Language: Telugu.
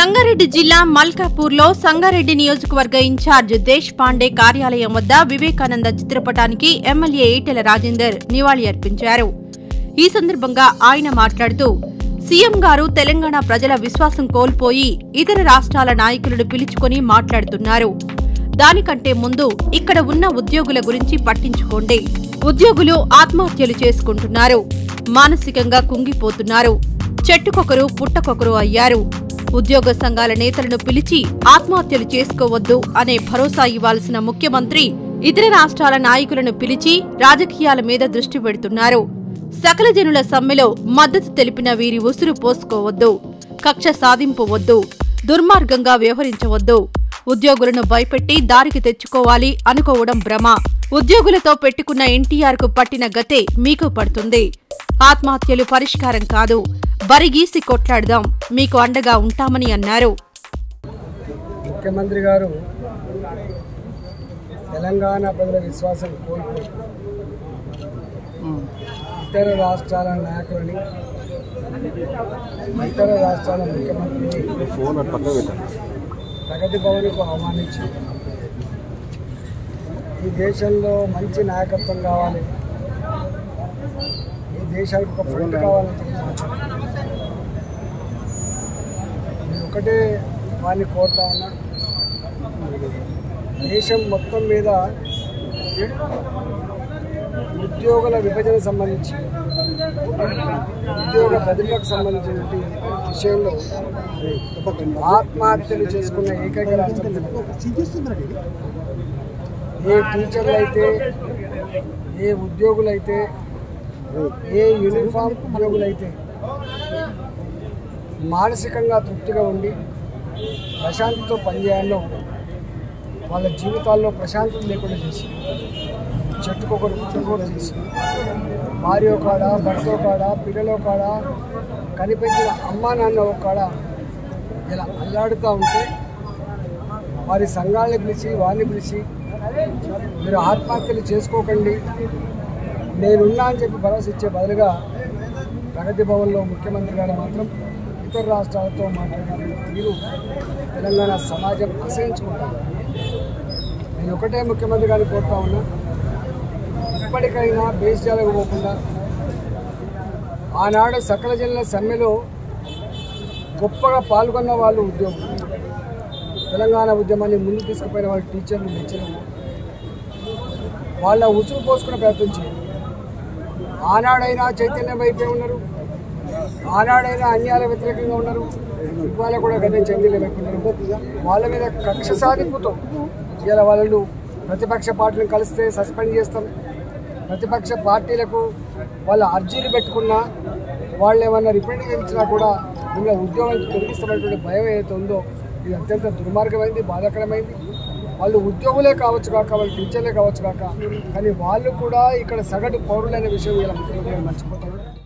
సంగారెడ్డి జిల్లా మల్కాపూర్లో సంగారెడ్డి నియోజకవర్గ ఇన్ఛార్జ్ దేశ్ పాండే కార్యాలయం వద్ద వివేకానంద చిత్రపటానికి ఎమ్మెల్యే ఈటెల రాజేందర్ నివాళి అర్పించారు ఈ సందర్భంగా ఆయన మాట్లాడుతూ సీఎం గారు తెలంగాణ ప్రజల విశ్వాసం కోల్పోయి ఇతర రాష్ట్రాల నాయకులను పిలుచుకొని మాట్లాడుతున్నారు దానికంటే ముందు ఇక్కడ ఉన్న ఉద్యోగుల గురించి పట్టించుకోండి ఉద్యోగులు ఆత్మహత్యలు చేసుకుంటున్నారు మానసికంగా కుంగిపోతున్నారు చెట్టుకొకరు పుట్టకొకరు అయ్యారు ఉద్యోగ సంఘాల నేతలను పిలిచి ఆత్మహత్యలు చేసుకోవద్దు అనే భరోసా ఇవ్వాల్సిన ముఖ్యమంత్రి ఇతర రాష్ట్రాల నాయకులను పిలిచి రాజకీయాల మీద దృష్టి పెడుతున్నారు సకల జనుల సమ్మెలో మద్దతు తెలిపిన వీరి ఉసురు పోసుకోవద్దు కక్ష సాధింపు వద్దు దుర్మార్గంగా వ్యవహరించవద్దు ఉద్యోగులను భయపెట్టి దారికి తెచ్చుకోవాలి అనుకోవడం భ్రమ ఉద్యోగులతో పెట్టుకున్న ఎన్టీఆర్ కు పట్టిన గతే మీకు పడుతుంది ఆత్మహత్యలు పరిష్కారం కాదు బరిగీసి కొట్లాడదాం మీకు అండగా ఉంటామని అన్నారు ముఖ్యమంత్రి గారు తెలంగాణ ప్రజల విశ్వాసం కోల్పోయి ఇతర రాష్ట్రాల నాయకులని ఇతర రాష్ట్రాల ముఖ్యమంత్రిని ఫోన్ అటు పక్కన పెట్టండి ప్రగతి భవన్కు అవమానించి ఈ దేశంలో మంచి నాయకత్వం కావాలి ఈ దేశానికి ఒక ఫ్రంట్ కావాలని చెప్పి మాట్లాడారు. నేను ఒకటే వారిని కోరుతా ఉన్నా దేశం మొత్తం మీద ఉద్యోగుల విభజన సంబంధించి ఉద్యోగ బదిలీలకు సంబంధించినటువంటి విషయంలో ఆత్మహత్యలు చేసుకున్న ఏకైక రాష్ట్రం తెలంగాణ. ఏ టీచర్లు అయితే ఏ ఉద్యోగులైతే ఏ యూనిఫామ్ ఉద్యోగులైతే మానసికంగా తృప్తిగా ఉండి ప్రశాంతితో పనిచేయాలో వాళ్ళ జీవితాల్లో ప్రశాంతత లేకుండా చేసి చెట్టుకొకరు పుట్టుకోడు చేసి భార్య కాడ భర్త కాడ పిల్లల కాడ కనిపించిన అమ్మా నాన్న కాడ ఇలా అల్లాడుతూ ఉంటే వారి సంఘాలను పిలిచి వారిని పిలిచి మీరు ఆత్మహత్యలు చేసుకోకండి నేనున్నా అని చెప్పి భరోసా ఇచ్చే బదులుగా ప్రగతి భవన్లో ముఖ్యమంత్రి గారు మాత్రం ఇతర రాష్ట్రాలతో మాట్లాడే తీరు తెలంగాణ సమాజం అసహించుకుంటారు నేను ఒకటే ముఖ్యమంత్రి గారిని కోరుతా ఉన్నా ఇప్పటికైనా బేస్జాలకు పోకుండా ఆనాడు సకల జిల్లా సమ్మెలో గొప్పగా పాల్గొన్న వాళ్ళు ఉద్యోగులు తెలంగాణ ఉద్యమాన్ని ముందు తీసుకుపోయిన వాళ్ళు టీచర్లు లెక్చరర్లు వాళ్ళ ఉసురు పోసుకునే ప్రయత్నం చేయాలి ఆనాడైనా చైతన్యం వైపే ఉన్నారు ఆనాడైనా అన్యాల వ్యతిరేకంగా ఉన్నారు ఇవాళ కూడా గదే చైతన్యం వైపు ఉన్నారు వాళ్ళ మీద కక్ష సాధింపుతో ఇలా వాళ్ళు ప్రతిపక్ష పార్టీలను కలిస్తే సస్పెండ్ చేస్తాం ప్రతిపక్ష పార్టీలకు వాళ్ళ అర్జీలు పెట్టుకున్నా వాళ్ళు ఏమన్నా రిప్రజెంటేషన్ ఇచ్చినా కూడా మిమ్మల్ని ఉద్యోగం తొలగిస్తామనేటువంటి భయం ఏదైతే ఉందో ఇది అత్యంత దుర్మార్గమైంది బాధాకరమైంది వాళ్ళు ఉద్యోగులే కావచ్చు కాక వాళ్ళు టీచర్లే కావచ్చు కాక కానీ వాళ్ళు కూడా ఇక్కడ సగటు పౌరులైన విషయం ఇలా ముఖ్యమంత్రి గారు మర్చిపోతారు